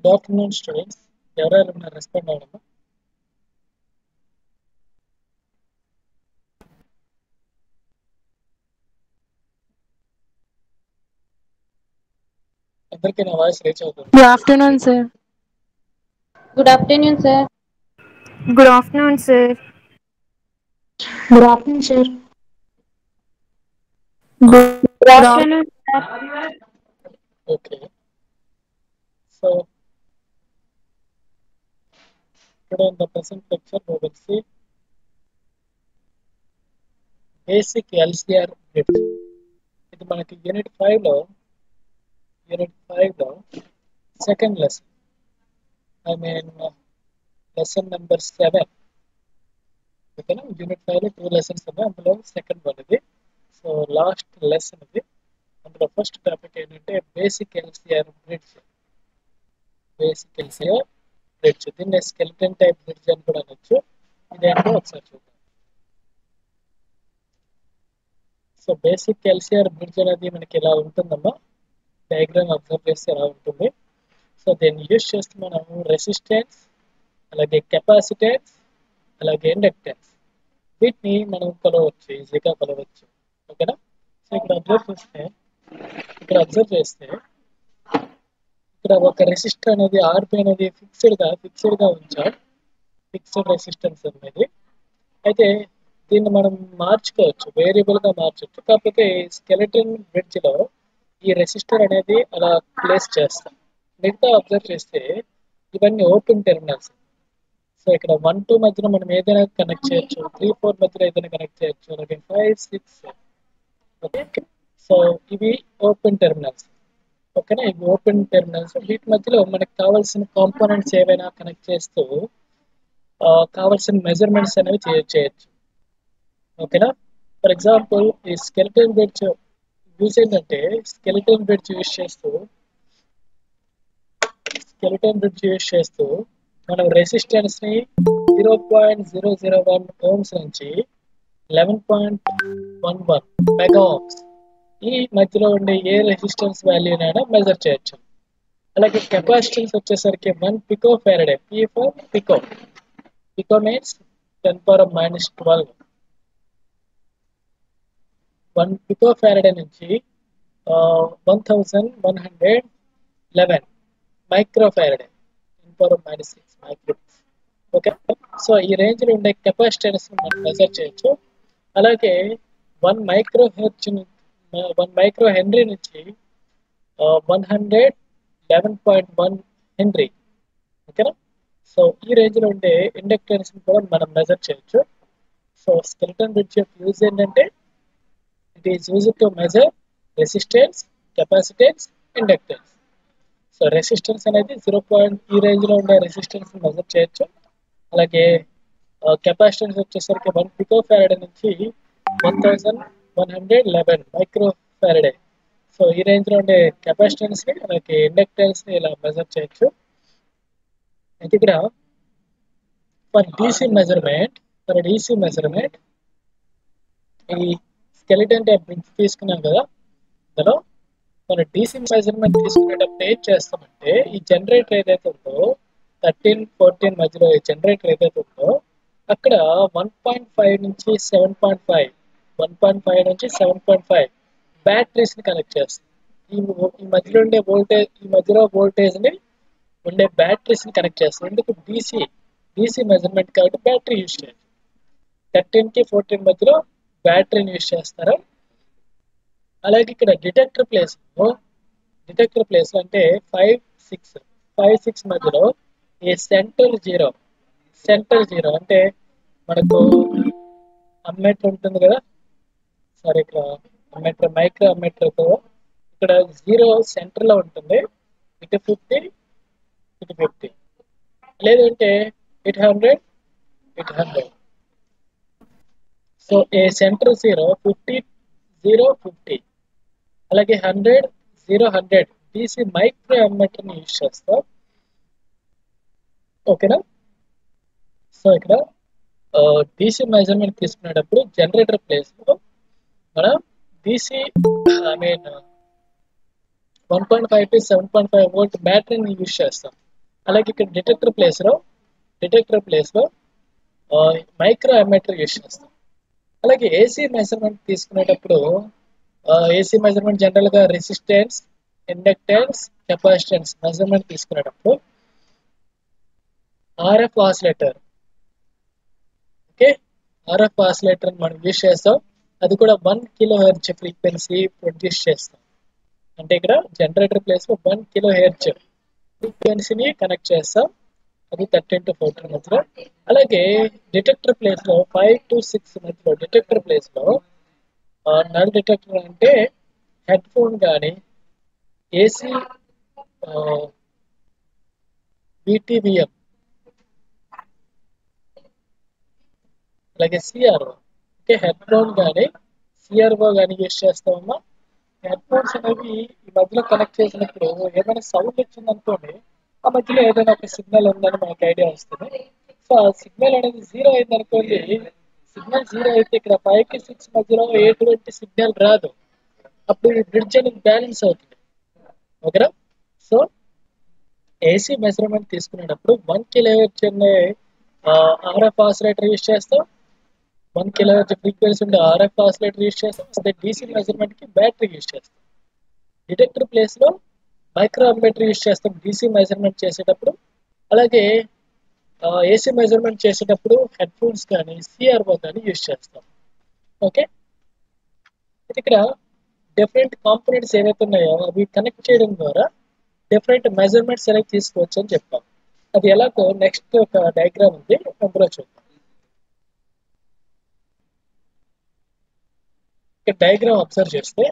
Good afternoon students ఎవరెవరు ఉన్నారు respond అవ్వడమ్మా అందరికీ నా వాయిస్ రీచ్ అవుతుంది Good afternoon, sir. Good afternoon, sir. Good afternoon, sir. Good afternoon, sir. Good afternoon, sir. Okay so today in the present lecture we will see basic LCR bit ఇది మనకి unit five లో unit five లో second lesson I mean lesson number seven ఓకేనా unit five లో two lessons ఉన్నాయి అందులో second one ఇది so last lesson ఇది అందులో ఫస్ట్ టాపిక్ ఏంటంటే basic LCR bridge basic LCR bridge దీన్ని స్కెల్టన్ టైప్ బ్రిడ్జ్ అని కూడా అనొచ్చు ఇదేంటో ఒకసారి చూద్దాం సో బేసిక్ ఎల్సిఆర్ బ్రిడ్జ్ అనేది మనకి ఇలా ఉంటుందమ్మా డయాగ్రామ్ అబ్జర్వ్ చేస్తే ఎలా ఉంటుంది సో దీన్ని యూజ్ చేస్తే మనం రెసిస్టెన్స్ అలాగే కెపాసిటెన్స్ అలాగే ఇండక్టెన్స్ వీటిని మనం కొలవచ్చు ఈజీగా కొలవచ్చు ఓకేనా సో ఇక్కడ అబ్జర్వ్ చేస్తే ఇక్కడ అబ్జర్వ్ చేస్తే ఇక్కడ ఒక రెసిస్టర్ అనేది ఆర్పి అనేది ఫిక్స్డ్ గా ఫిక్స్డ్ గా ఉంచాం ఫిక్స్డ్ రెసిస్టెన్స్ అనేది అయితే దీన్ని మనం మార్చుకోవచ్చు వేరియబుల్ గా మార్చవచ్చు కాకపోతే స్కెలటన్ బ్రిడ్జ్ లో ఈ రెసిస్టర్ అనేది అలా ప్లేస్ చేస్తాం మిగతా అబ్జర్వ్ చేస్తే ఇవన్నీ ఓపెన్ టెర్మినల్స్ సో ఇక్కడ వన్ టూ మధ్యలో మనం ఏదైనా కనెక్ట్ చేయొచ్చు త్రీ ఫోర్ మధ్యలో ఏదైనా కనెక్ట్ చేయొచ్చు అలాగే ఫైవ్ సిక్స్ ఓకే సో ఇవి ఓపెన్ టెర్మినల్స్ ఓకేనా ఇవి ఓపెన్ టెర్మినల్స్ వీటి మధ్యలో మనకి కావాల్సిన కాంపోనెంట్స్ ఏవైనా కనెక్ట్ చేస్తూ ఆ, కావాల్సిన మెజర్మెంట్స్ అనేవి చే- చేయొచ్చు ఓకేనా ఫర్ ఎగ్జాంపుల్ ఈ స్కెలిటన్ బ్రిడ్జ్ యూజ్ ఏంటంటే స్కెలిటన్ బ్రిడ్జ్ యూజ్ చేస్తూ స్కెలిటన్ బ్రిడ్జ్ యూజ్ చేస్తూ మనం రెసిస్టెన్స్ ని zero point zero zero one ohms నుంచి eleven point one one mega ohms ఈ మధ్యలో ఉండే ఏ రెసిస్టెన్స్ వాల్యూనైనా మెజర్ చేయొచ్చు అలాగే కెపాసిటెన్స్ వచ్చేసరికి one pico farad p for pico pico means ten power minus twelve one pico farad నుంచి one thousand one hundred eleven micro farad ten power minus six micro okay so ఈ range లో ఉండే capacitance మనం measure చేయొచ్చు అలాగే one micro hertz one micro henry నుంచి one hundred eleven point one henry ఓకేనా so ఈ రేంజ్ లో ఉండే ఇండక్టెన్స్ కూడా మనం మెజర్ చేయొచ్చు సో స్కెల్టన్ బ్రిడ్జ్ యొక్క యూజ్ ఏంటంటే it is use to measure resistance capacitance inductance so resistance అనేది జీరో పాయింట్ ఈ రేంజ్ లో ఉండే రెసిస్టెన్స్ మెజర్ చేయొచ్చు అలాగే కెపాసిటెన్స్ వచ్చేసరికి వన్ పికో ఫారడే నుంచి one thousand one hundred eleven micro farad so ఈ రేంజ్ లో ఉండే కెపాసిటెన్స్ ని అలాగే ఇండక్టెన్స్ ని ఇలా మెజర్ చేయొచ్చు అయితే ఇక్కడ for DC measurement for DC measurement ఈ స్కెలిటన్ టైప్ బ్రిడ్జ్ తీసుకున్నాం కదా అందులో మన డీసీ మెజర్మెంట్ తీసుకునేటప్పుడు ఏం చేస్తామంటే ఈ జనరేటర్ ఏదైతే ఉందో థర్టీన్ ఫోర్టీన్ మధ్యలో ఈ జనరేటర్ ఏదైతే ఉందో అక్కడ వన్ పాయింట్ ఫైవ్ నుంచి seven point five one point five నుంచి సెవెన్ పాయింట్ ఫైవ్ బ్యాటరీస్ ని కనెక్ట్ చేస్తాం ఈ ఈ మధ్యలో ఉండే వోల్టేజ్ ఈ మధ్యలో వోల్టేజ్ ని ఉండే బ్యాటరీస్ ని కనెక్ట్ చేస్తాం ఎందుకు డీసీ డీసీ మెజర్మెంట్ కాబట్టి బ్యాటరీ యూజ్ చేయొచ్చు థర్టీన్ కి ఫోర్టీన్ మధ్యలో బ్యాటరీని యూజ్ చేస్తారు అలాగే ఇక్కడ డిటెక్టర్ ప్లేస్ డిటెక్టర్ ప్లేస్ అంటే ఫైవ్ సిక్స్ ఫైవ్ సిక్స్ మధ్యలో ఈ సెంటర్ జీరో సెంటర్ జీరో అంటే మనకు అమ్మేటర్ ఉంటుంది కదా సారీ ఇక్కడ అమ్మేటర్ మైక్రో అమ్మేటర్తో ఇక్కడ జీరో సెంటర్ లో ఉంటుంది ఇటు ఫిఫ్టీ ఇటు ఫిఫ్టీ లేదంటే ఇటు హండ్రెడ్ ఇటు hundred so a centre zero fifty zero fifty అలాగే hundred zero hundred DC micro అమ్మేటర్ని యూజ్ చేస్తాం ఓకేనా సో ఇక్కడ డీసీ మెజర్మెంట్ తీసుకునేటప్పుడు జనరేటర్ ప్లేస్ లో మనం DC I mean one point five to seven point five volt బ్యాటరీని యూజ్ చేస్తాం అలాగే ఇక్కడ డిటెక్టర్ ప్లేస్లో డిటెక్టర్ ప్లేస్లో మైక్రో అమ్మీటర్ యూస్ చేస్తాం అలాగే ఏసీ మెజర్మెంట్ తీసుకునేటప్పుడు ఏసీ మెజర్మెంట్ జనరల్గా రెసిస్టెన్స్ ఇండక్టెన్స్ కెపాసిటెన్స్ మెజర్మెంట్ తీసుకునేటప్పుడు RF oscillator okay RF oscillator మనం యూస్ చేస్తాం అది కూడా one kilo hertz frequency produce చేస్తాం అంటే ఇక్కడ జనరేటర్ ప్లేస్ లో వన్ కిలో హెర్చ్ ఫ్రీక్వెన్సీని కనెక్ట్ చేస్తాం అది థర్టీన్ టు ఫోర్టీన్ మధ్యలో అలాగే డిటెక్టర్ ప్లేస్ లో ఫైవ్ టు సిక్స్ మధ్యలో డిటెక్టర్ ప్లేస్ లో నల్ డిటెక్టర్ అంటే హెడ్ ఫోన్ కానీ ఏసీ బీటీవీఎం అలాగే సిఆర్ఓ ఓకే హెడ్ ఫోన్ కానీ సిఆర్ఓ కానీ యూస్ చేస్తామమ్మా హెడ్ ఫోన్స్ అనేవి ఈ మధ్యలో కనెక్ట్ చేసినప్పుడు ఏదైనా సౌండ్ వచ్చింది అనుకోండి ఆ మధ్యలో ఏదైనా ఒక సిగ్నల్ ఉందని మనకు ఐడియా వస్తుంది సో ఆ సిగ్నల్ అనేది జీరో అయింది అనుకోండి సిగ్నల్ జీరో అయితే ఇక్కడ ఫైవ్ కి సిక్స్ మధ్యలో ఎటువంటి సిగ్నల్ రాదు అప్పుడు ఈ బ్రిడ్జ్ అనేది బ్యాలెన్స్ అవుతుంది ఓకేనా సో ఏసీ మెజర్మెంట్ తీసుకునేటప్పుడు వన్ కిలో అనే ఆర్ఎఫ్ ఆసిలేటర్ యూస్ చేస్తాం వన్ కిలో ఫ్రీక్వెన్సీ ఉండే ఆర్ఎఫ్ ఆసిలేటర్ యూస్ చేస్తాం అదే డీసీ మెజర్మెంట్ కి బ్యాటరీ యూస్ చేస్తాం డిటెక్టర్ ప్లేస్ లో మైక్రో అంబేటర్ యూస్ చేస్తాం డీసీ మెజర్మెంట్ చేసేటప్పుడు అలాగే ఏసీ మెజర్మెంట్ చేసేటప్పుడు హెడ్ ఫోన్స్ కానీ సిఆర్ఓ కానీ యూస్ చేస్తాం ఓకే ఇక్కడ డిఫరెంట్ కాంపోనెంట్స్ ఏవైతే ఉన్నాయో అవి కనెక్ట్ చేయడం ద్వారా డిఫరెంట్ మెజర్మెంట్స్ అనేవి తీసుకోవచ్చు అని చెప్పాం అది ఎలాగో నెక్స్ట్ ఒక డయాగ్రామ్ ఉంది అందులో చూద్దాం ఇక్కడ డయాగ్రామ్ అబ్జర్వ్ చేస్తే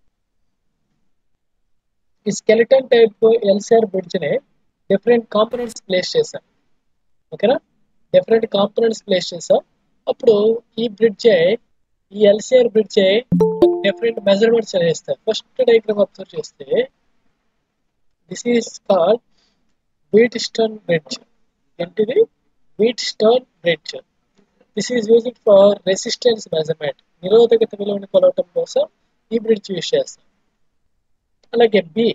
ఈ స్కెలిటన్ టైప్ ఎల్సిఆర్ బ్రిడ్జ్ ని డిఫరెంట్ కాంపోనెంట్స్ ప్లేస్ చేశాం ఓకేనా డిఫరెంట్ కాంపోనెంట్స్ ప్లేస్ చేసాం అప్పుడు ఈ బ్రిడ్జ్ ఈ ఎల్సిఆర్ బ్రిడ్జ్ డిఫరెంట్ మెజర్మెంట్స్ చేస్తాయి ఫస్ట్ డయాగ్రామ్ అబ్జర్వ్ చేస్తే this is called Wheatstone bridge ఏంటిది Wheatstone bridge this is used for resistance measurement నిరోధకత విలువను కొలవటం కోసం ఈ బ్రిడ్జ్ యూజ్ చేస్తాం అలాగే B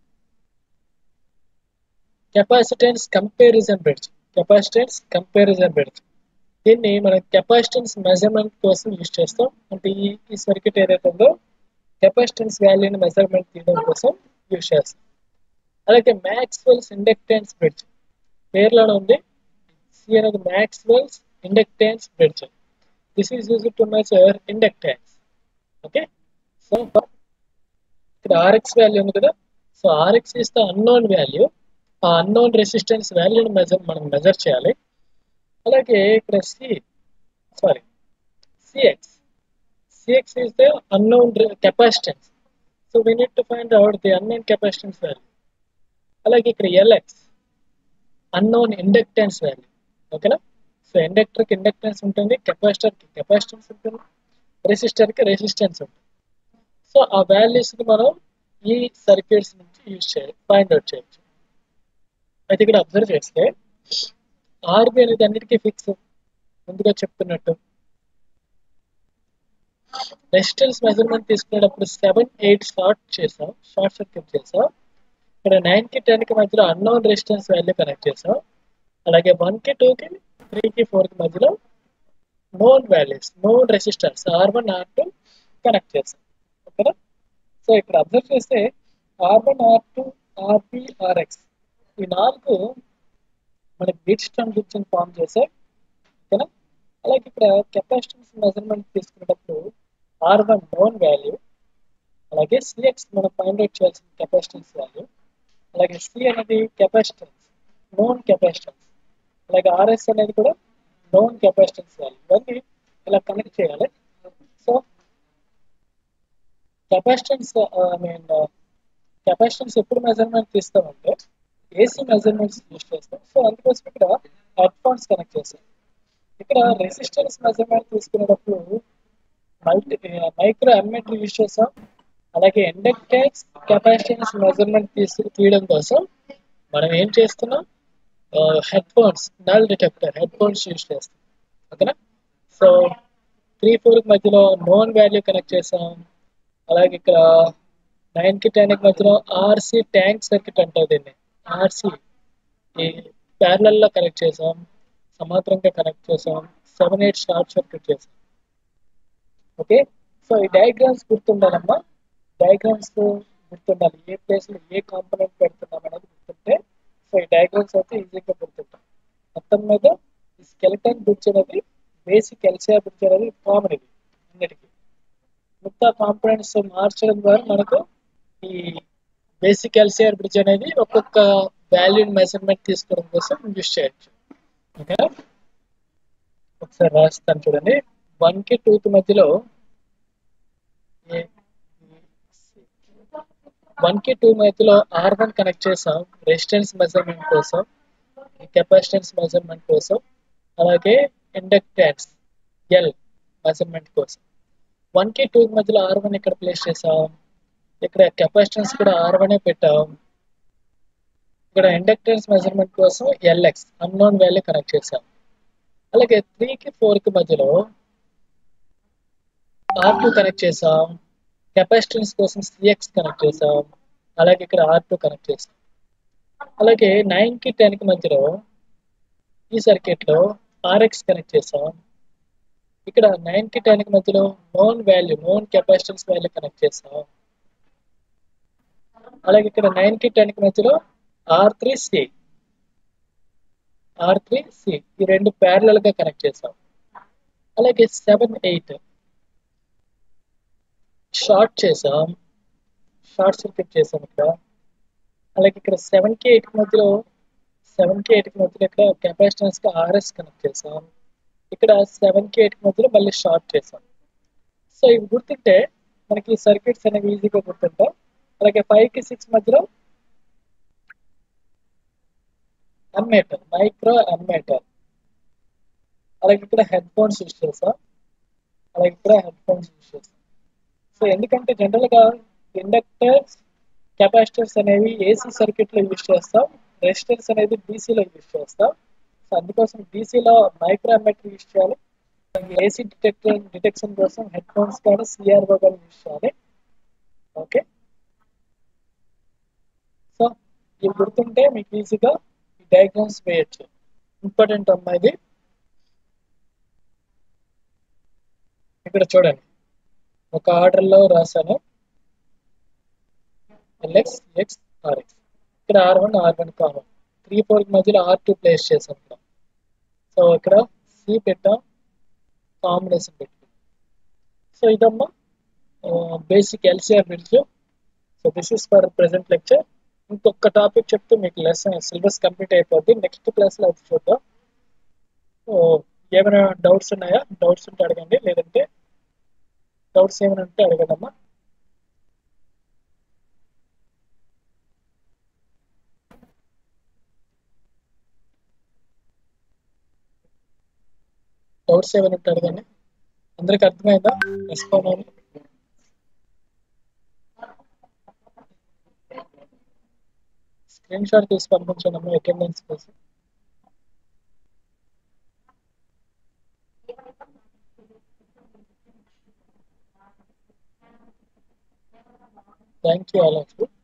capacitance comparison bridge capacitance comparison bridge దీన్ని మనం కెపాసిటెన్స్ మెజర్మెంట్ కోసం యూజ్ చేస్తాం అంటే ఈ ఈ సర్క్యూట్ ఏదైతే ఉందో కెపాసిటెన్స్ వాల్యూని మెజర్మెంట్ తీయడం కోసం యూజ్ చేస్తాం అలాగే మ్యాక్స్వెల్స్ ఇండక్టెన్స్ బ్రిడ్జ్ పేర్లోనే ఉంది సి అనేది Maxwell's inductance bridge this is use to measure inductance okay so ఇక్కడ ఆర్ఎక్స్ వాల్యూ ఉంది కదా so RX is the unknown value ఆ అన్నోన్ రెసిస్టెన్స్ వాల్యూని మెజర్ మనం మెజర్ చేయాలి అలాగే ఇక్కడ C sorry CX CX is the unknown capacitance so we need to find out the unknown capacitance value అలాగే ఇక్కడ ఎల్ఎక్స్ అన్నోన్ ఇండక్టెన్స్ వాల్యూ ఓకేనా so ఇండక్టర్కి ఇండక్టెన్స్ ఉంటుంది కెపాసిటర్కి కెపాసిటెన్స్ ఉంటుంది రెసిస్టర్కి రెసిస్టెన్స్ ఉంటుంది సో ఆ వాల్యూస్ని మనం ఈ సర్క్యూట్స్ నుంచి యూజ్ చేయాలి ఫైండ్ అవుట్ చేయొచ్చు అయితే ఇక్కడ అబ్జర్వ్ చేస్తే ఆర్బి అనేది అన్నిటికీ ఫిక్స్ ముందుగా చెప్తున్నట్టు రెసిస్టెన్స్ మెజర్మెంట్ తీసుకునేటప్పుడు సెవెన్ ఎయిట్ షార్ట్ చేసాం షార్ట్ సర్క్యూట్ చేసాం ఇక్కడ నైన్ కి టెన్ కి మధ్యలో అన్నోన్ రెసిస్టెన్స్ వాల్యూ కనెక్ట్ చేసాం అలాగే వన్ కి టూ కి త్రీ కి ఫోర్ కి మధ్యలో known values known resistance R one R two connect చేసాం ఓకేనా సో ఇక్కడ అబ్జర్వ్ చేస్తే R one R two RB RX ఈ నాలుగు మనకి బీట్ స్టోన్ గురించి ఫామ్ చేసాయి ఓకేనా అలాగే ఇక్కడ కెపాసిటెన్స్ మెజర్మెంట్ తీసుకునేటప్పుడు ఆర్ వన్ నోన్ వాల్యూ అలాగే సిఎక్స్ మనం ఫైండ్ అవుట్ చేయాల్సిన కెపాసిటెన్స్ వాల్యూ అలాగే సి అనేది కెపాసిటెన్స్ నోన్ కెపాసిటెన్స్ అలాగే ఆర్ఎస్ అనేది కూడా నోన్ కెపాసిటెన్స్ వాల్యూ ఇవన్నీ ఇలా కనెక్ట్ చేయాలి so capacitance I mean capacitance ఎప్పుడు మెజర్మెంట్ తీస్తామంటే ఏసీ మెజర్మెంట్స్ యూజ్ చేస్తాం సో అందుకోసం ఇక్కడ హెడ్ ఫోన్స్ కనెక్ట్ చేస్తాం ఇక్కడ రెసిస్టెన్స్ మెజర్మెంట్ తీసుకునేటప్పుడు మల్టీ మైక్రో ఎంఎట్రీ యూజ్ చేస్తాం అలాగే ఇండక్టెన్స్ కెపాసిటెన్స్ మెజర్మెంట్ తీసి తీయడం కోసం మనం ఏం చేస్తున్నాం headphones null detector headphones use చేస్తాం ఓకేనా సో త్రీ ఫోర్ మధ్యలో నోన్ వాల్యూ కనెక్ట్ చేసాం అలాగే ఇక్కడ నైన్ కి టెన్ కి మధ్యలో ఆర్సీ ట్యాంక్ సర్క్యూట్ అంటారు దీన్ని ఆర్సీ ఈ ప్యారలల్ లో కనెక్ట్ చేసాం సమాంతరంగా కనెక్ట్ చేసాం సెవెన్ ఎయిట్ షార్ట్ సర్క్యూట్ చేసాం ఓకే సో ఈ డయాగ్రామ్స్ గుర్తుండాలమ్మా డయాగ్రామ్స్ గుర్తుండాలి ఏ ప్లేస్ లో ఏ కాంపోనెంట్ పెడుతున్నాం అనేది గుర్తుంటే సో ఈ డయాగ్రామ్స్ అయితే ఈజీగా గుర్తుంటాం మొత్తం మీద ఈ స్కెలిటన్ బ్రిడ్జ్ అనేది బేసిక్ ఎల్సిఆర్ బ్రిడ్జ్ అనేది కామన్ ఇది అన్నిటికీ మిగతా కాంపోనెంట్స్ మార్చడం ద్వారా మనకు ఈ బేసిక్ ఎల్సిఆర్ బ్రిడ్జ్ అనేది ఒక్కొక్క వాల్యూ మెజర్మెంట్ తీసుకోవడం కోసం యూజ్ చేయొచ్చు ఓకే ఒకసారి రాస్తాను చూడండి వన్ కి టూ కి మధ్యలో వన్ కి టూ మధ్యలో ఆర్ వన్ కనెక్ట్ చేసాం రెసిస్టెన్స్ మెజర్మెంట్ కోసం కెపాసిటెన్స్ మెజర్మెంట్ కోసం అలాగే ఇండక్టెన్స్ ఎల్ మెజర్మెంట్ కోసం వన్ కి టూ మధ్యలో ఆర్ వన్ ఇక్కడ ప్లేస్ చేసాం ఇక్కడ కెపాసిటెన్స్ కూడా ఆర్ వన్ పెట్టాం ఇక్కడ ఇండక్టెన్స్ మెజర్మెంట్ కోసం ఎల్ఎక్స్ అన్నోన్ వాల్యూ కనెక్ట్ చేసాం అలాగే త్రీకి ఫోర్కి మధ్యలో ఆర్ టూ కనెక్ట్ చేసాం కెపాసిటెన్స్ కోసం సిఎక్స్ కనెక్ట్ చేసాం అలాగే ఇక్కడ ఆర్ టూ కనెక్ట్ చేసాం అలాగే నైన్ కి టెన్ కి మధ్యలో ఈ సర్క్యూట్ లో ఆర్ఎక్స్ కనెక్ట్ చేసాం ఇక్కడ నైన్ కి టెన్ కి మధ్యలో known value known capacitance value connect చేసాం అలాగే ఇక్కడ నైన్ కి టెన్ కి మధ్యలో R three C R three C ఈ రెండు ప్యారలల్ గా కనెక్ట్ చేసాం అలాగే సెవెన్ ఎయిట్ షార్ట్ చేసాం షార్ట్ సర్క్యూట్ చేసాం ఇక్కడ అలాగే ఇక్కడ సెవెన్ కి ఎయిట్ మధ్యలో సెవెన్ కి ఎయిట్ మధ్యలో ఇక్కడ కెపాసిటెన్స్ కి ఆర్ఎస్ కనెక్ట్ చేసాం ఇక్కడ సెవెన్ కి ఎయిట్ మధ్యలో మళ్ళీ షార్ట్ చేసాం సో ఇవి గుర్తుంటే మనకి సర్క్యూట్స్ అనేవి ఈజీగా గుర్తుంటాం అలాగే ఫైవ్ కి సిక్స్ మధ్యలో అమ్మేటర్ మైక్రో అమ్మేటర్ అలాగే ఇక్కడ హెడ్ ఫోన్స్ యూజ్ చేస్తాం అలాగే ఇక్కడ హెడ్ ఫోన్స్ యూజ్ చేస్తాం సో ఎందుకంటే జనరల్ గా ఇండక్టర్స్ కెపాసిటర్స్ అనేవి ఏసీ సర్క్యూట్ లో యూజ్ చేస్తాం రెసిస్టర్స్ అనేది డీసీలో యూజ్ చేస్తాం సో అందుకోసం డీసీలో మైక్రో అమ్మేటర్ యూజ్ చేయాలి ఏసీ డిటెక్టర్ డిటెక్షన్ కోసం హెడ్ ఫోన్స్ కానీ సిఆర్ఓ కానీ యూజ్ చేయాలి ఓకే సో ఇవి గుర్తుంటే మీకు ఈజీగా ఈ డయాగ్రామ్స్ వేయచ్చు ఇంపార్టెంట్ అమ్మా ఇది ఇక్కడ చూడండి ఒక ఆర్డర్లో రాశాను ఎల్ఎక్స్ ఎక్స్ ఆర్ఎక్స్ ఇక్కడ R one R one common three four మధ్యలో ఆర్ టూ ప్లేస్ చేసాం ఇక్కడ సో ఇక్కడ సి పెట్టాం కాంబినేషన్ పెట్టాం సో ఇదమ్మా basic LCR bridge so this is for present lecture ఇంకొక టాపిక్ చెప్తే మీకు లెసన్ సిలబస్ కంప్లీట్ అయిపోద్ది నెక్స్ట్ క్లాస్లో అది చూద్దాం సో ఏమైనా డౌట్స్ ఉన్నాయా డౌట్స్ ఉంటే అడగండి లేదంటే డౌట్స్ ఏమైనా ఉంటే అడగదమ్మా డౌట్స్ ఏమైనా ఉంటే అడగండి అందరికి అర్థమైందా రెస్పాండ్ అవ్వండి స్క్రీన్ షాట్ తీసి పంపించండి అమ్మా అటెండెన్స్ కోసం thank you all of you